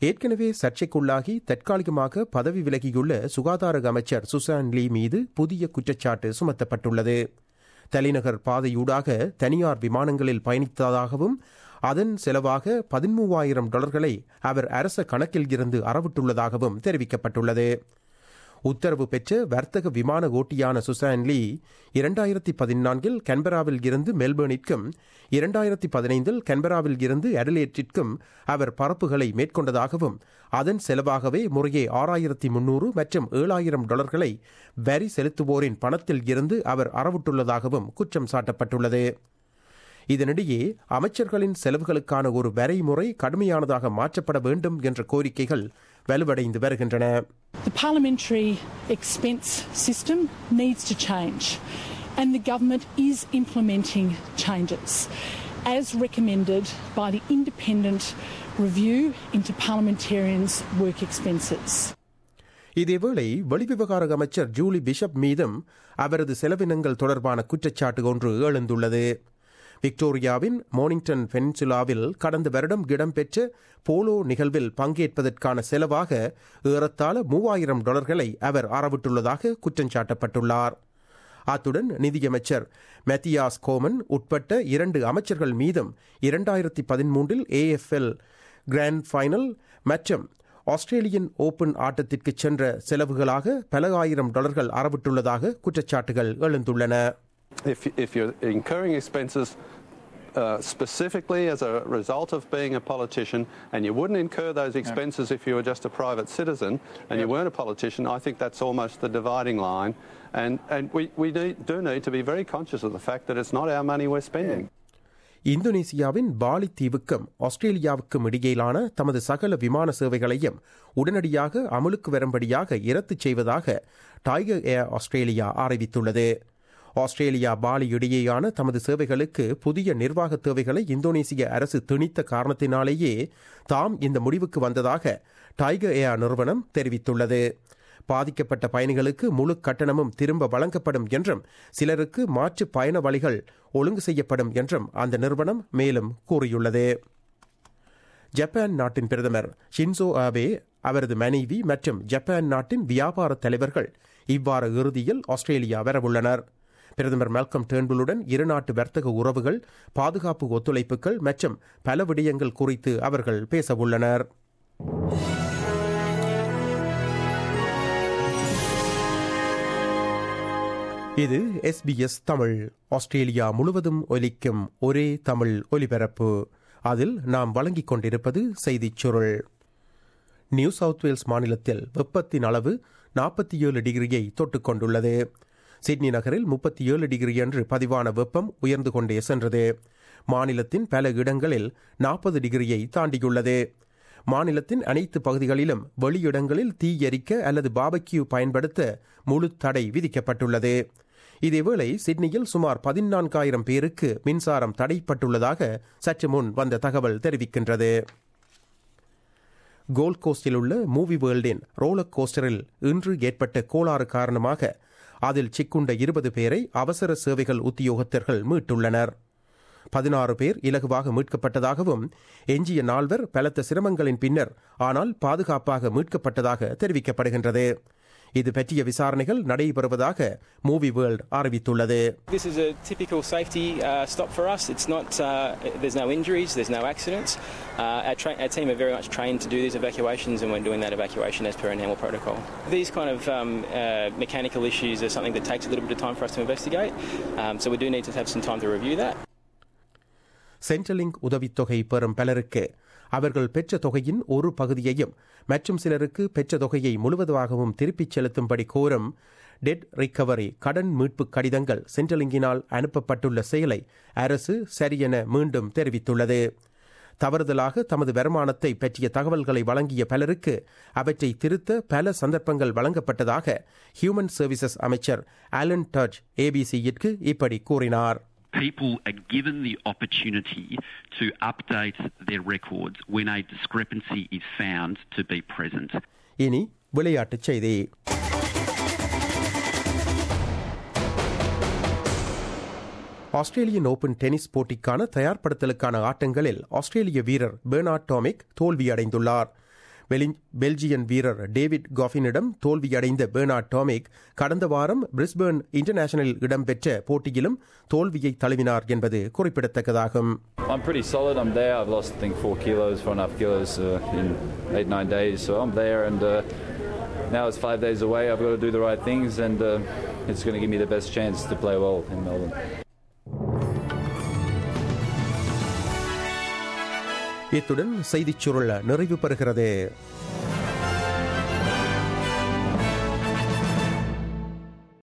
ஏற்கனவே சர்ச்சைக்குள்ளாகி தற்காலிகமாக பதவி விலகியுள்ள சுகாதார அமைச்சர் சுசான் லீ மீது புதிய குற்றச்சாட்டு சுமத்தப்பட்டுள்ளது தலைநகர் பாதையூடாக தனியார் விமானங்களில் பயணித்ததாகவும் அதன் செலவாக பதிமூவாயிரம் டாலர்களை அவர் அரச கணக்கில் இருந்து அறவிட்டுள்ளதாகவும் தெரிவிக்கப்பட்டுள்ளது உத்தரவு பெற்ற வர்த்தக விமான ஓட்டியான சுசான் லீ இரண்டாயிரத்தி பதினான்கில் கன்பராவில் இருந்து மெல்பர்னிற்கும் இரண்டாயிரத்தி பதினைந்தில் கன்பராவில் இருந்து அடலேட்டிற்கும் அவர் பரப்புகளை மேற்கொண்டதாகவும் அதன் செலவாகவே முறையே ஆறாயிரத்தி முன்னூறு மற்றும் ஏழாயிரம் டாலர்களை வரி செலுத்துவோரின் பணத்தில் இருந்து அவர் அறவிட்டுள்ளதாகவும் குற்றம் சாட்டப்பட்டுள்ளது இதனிடையே அமைச்சர்களின் செலவுகளுக்கான ஒரு வரைமுறை கடுமையானதாக மாற்றப்பட வேண்டும் என்ற கோரிக்கைகள் வலுவடைந்து வருகின்றன The parliamentary expense system needs to change, and the government is implementing changes as recommended by the independent review into parliamentarians' work expenses. இதேவேளை வெளிவிவகார அமைச்சர் ஜூலி பிஷப் மீதும் அவரது செலவினங்கள் தொடர்பான குற்றச்சாட்டு ஒன்று எழுந்துள்ளது விக்டோரியாவின் மோனிங்டன் பென்சுலாவில் கடந்த வருடம் இடம்பெற்ற போலோ நிகழ்வில் பங்கேற்பதற்கான செலவாக ஏறத்தாழ மூவாயிரம் டாலர்களை அவர் அறவிட்டுள்ளதாக குற்றம் சாட்டப்பட்டுள்ளார் அத்துடன் நிதியமைச்சர் மெத்தியாஸ் கோமன் உட்பட்ட இரண்டு அமைச்சர்கள் மீதும் இரண்டாயிரத்தி பதிமூன்றில் ஏஎஃப்எல் கிராண்ட் ஃபைனல் மற்றும் ஆஸ்திரேலியன் ஓபன் ஆட்டத்திற்கு சென்ற செலவுகளாக பல ஆயிரம் டாலர்கள் அறவிட்டுள்ளதாக குற்றச்சாட்டுகள் எழுந்துள்ளன If, if you're incurring expenses uh, specifically as a result of being a politician, and you wouldn't incur those expenses if you were just a private citizen and you weren't a politician, I think that's almost the dividing line. And, and we, we need, do need to be very conscious of the fact that it's not our money we're spending. இந்தோனேசியாவின் Bali தீவுக்கும் ஆஸ்திரேலியாவுக்கும் இடையிலான தமது சகல விமான சேவைகளையும் உடனடியாக அமலுக்கு வரும்படியாக இரத்து செய்வதாக டைகர் ஏர் ஆஸ்திரேலியா அறிவித்துள்ளது ஆஸ்திரேலியா பாலி இடையேயான தமது சேவைகளுக்கு புதிய நிர்வாக தேவைகளை இந்தோனேசிய அரசு திணித்த காரணத்தினாலேயே தாம் இந்த முடிவுக்கு வந்ததாக டைகர் ஏர் நிறுவனம் தெரிவித்துள்ளது பாதிக்கப்பட்ட பயணிகளுக்கு முழு கட்டணமும் திரும்ப வழங்கப்படும் என்றும் சிலருக்கு மாற்று பயண வழிகள் ஒழுங்கு செய்யப்படும் என்றும் அந்த நிறுவனம் மேலும் கூறியுள்ளது ஜப்பான் நாட்டின் பிரதமர் ஷின்சோ ஆபே அவரது மனைவி மற்றும் ஜப்பான் நாட்டின் வியாபார தலைவர்கள் இவ்வார இறுதியில் ஆஸ்திரேலியா வரவுள்ளனர் பிரதமர் மெல்கம் டேர்ன்புலுடன் இருநாட்டு வர்த்தக உறவுகள் பாதுகாப்பு ஒத்துழைப்புகள் மற்றும் பல விடயங்கள் குறித்து அவர்கள் பேசவுள்ளனர் இது எஸ்பிஎஸ் தமிழ் ஆஸ்திரேலியா முழுவதும் ஒலிக்கும் ஒரே தமிழ் ஒலிபரப்பு அதில் நாம் வழங்கிக் கொண்டிருப்பது செய்திச் சுருள் நியூ சவுத் வேல்ஸ் மாநிலத்தில் வெப்பத்தின் அளவு நாற்பத்தி ஏழு டிகிரியை தொட்டுக் கொண்டுள்ளது சிட்னி நகரில் முப்பத்தி ஏழு டிகிரி என்று பதிவான வெப்பம் உயர்ந்து கொண்டே சென்றது மாநிலத்தின் பல இடங்களில் நாற்பது டிகிரியை தாண்டியுள்ளது மாநிலத்தின் அனைத்து பகுதிகளிலும் வெளியிடங்களில் தீ எரிக்க அல்லது பாபக்யூ பயன்படுத்த முழு தடை விதிக்கப்பட்டுள்ளது இதேவேளை சிட்னியில் சுமார் பதினான்காயிரம் பேருக்கு மின்சாரம் தடைப்பட்டுள்ளதாக சற்று முன் வந்த தகவல் தெரிவிக்கின்றது கோல்ட் கோஸ்டில் உள்ள மூவி வேர்ல்டின் ரோலர் கோஸ்டரில் இன்று ஏற்பட்ட கோளாறு காரணமாக அதில் சிக்குண்ட இருபது பேரை அவசர சேவைகள் உத்தியோகத்தர்கள் மீட்டுள்ளனர் பதினாறு பேர் இலகுவாக மீட்கப்பட்டதாகவும் எஞ்சிய நால்வர் பலத்த சிரமங்களின் பின்னர் ஆனால் பாதுகாப்பாக மீட்கப்பட்டதாக தெரிவிக்கப்படுகின்றது இது பற்றிய விசாரணைகள் நடைபெறுவதாக மூவி வேர்ல்ட் அறிவித்துள்ளது This is a typical safety uh, stop for us. It's not, uh, there's no injuries, there's no accidents. Uh, our, tra- our team are very much trained to do these evacuations and we're doing that evacuation as per a NAML protocol. These kind of um, uh, mechanical issues are something that takes a little bit of time for us to investigate. Um, so we do need to have some time to review that. Centrelink உதவித்தொகை பெறும் பலருக்கு அவர்கள் பெற்ற தொகையின் ஒரு பகுதியையும் மற்றும் சிலருக்கு பெற்ற தொகையை முழுவதுமாகவும் திருப்பிச் செலுத்தும்படி கோரும் டெட் ரிக்கவரி கடன் மீட்பு கடிதங்கள் சென்ட்ரலிங்கினால் அனுப்பப்பட்டுள்ள செயலை அரசு சரியென மீண்டும் தெரிவித்துள்ளது தவறுதலாக தமது வருமானத்தை பற்றிய தகவல்களை வழங்கிய பலருக்கு அவற்றை திருத்த பல சந்தர்ப்பங்கள் வழங்கப்பட்டதாக ஹியூமன் சர்வீசஸ் அமைச்சர் ஆலன் டர்ச் ஏபிசியிற்கு இப்படி கூறினார் people are given the opportunity to update their records when a discrepancy is found to be present. இனி விளையாட்டுச் செய்தி ஆஸ்திரேலியன் ஓபன் டென்னிஸ் போட்டிக்கான தயார்படுத்தலுக்கான ஆட்டங்களில் ஆஸ்திரேலிய வீரர் பெர்னார்ட் டாமிக் தோல்வியடைந்துள்ளார் பெலின்- பெல்ஜியன் வீரர் டேவிட் காஃபினிடம் தோல்வியடைந்த பெர்னார்ட் டாமிக் கடந்த வாரம் பிரிஸ்பேர்ன் இன்டர்நேஷனலில் இடம்பெற்ற போட்டியிலும் தோல்வியை தழுவினார் என்பது குறிப்பிடத்தக்கதாகும் I'm pretty solid. I'm there. I've lost, I think, four kilos, four and a half kilos uh, in eight, nine days. So I'm there, and uh, now it's five days away. I've got to do the right things, and uh, it's going to give me the best chance to play well in Melbourne. இத்துடன் செய்திச் சுருள் நிறைவு பெறுகிறது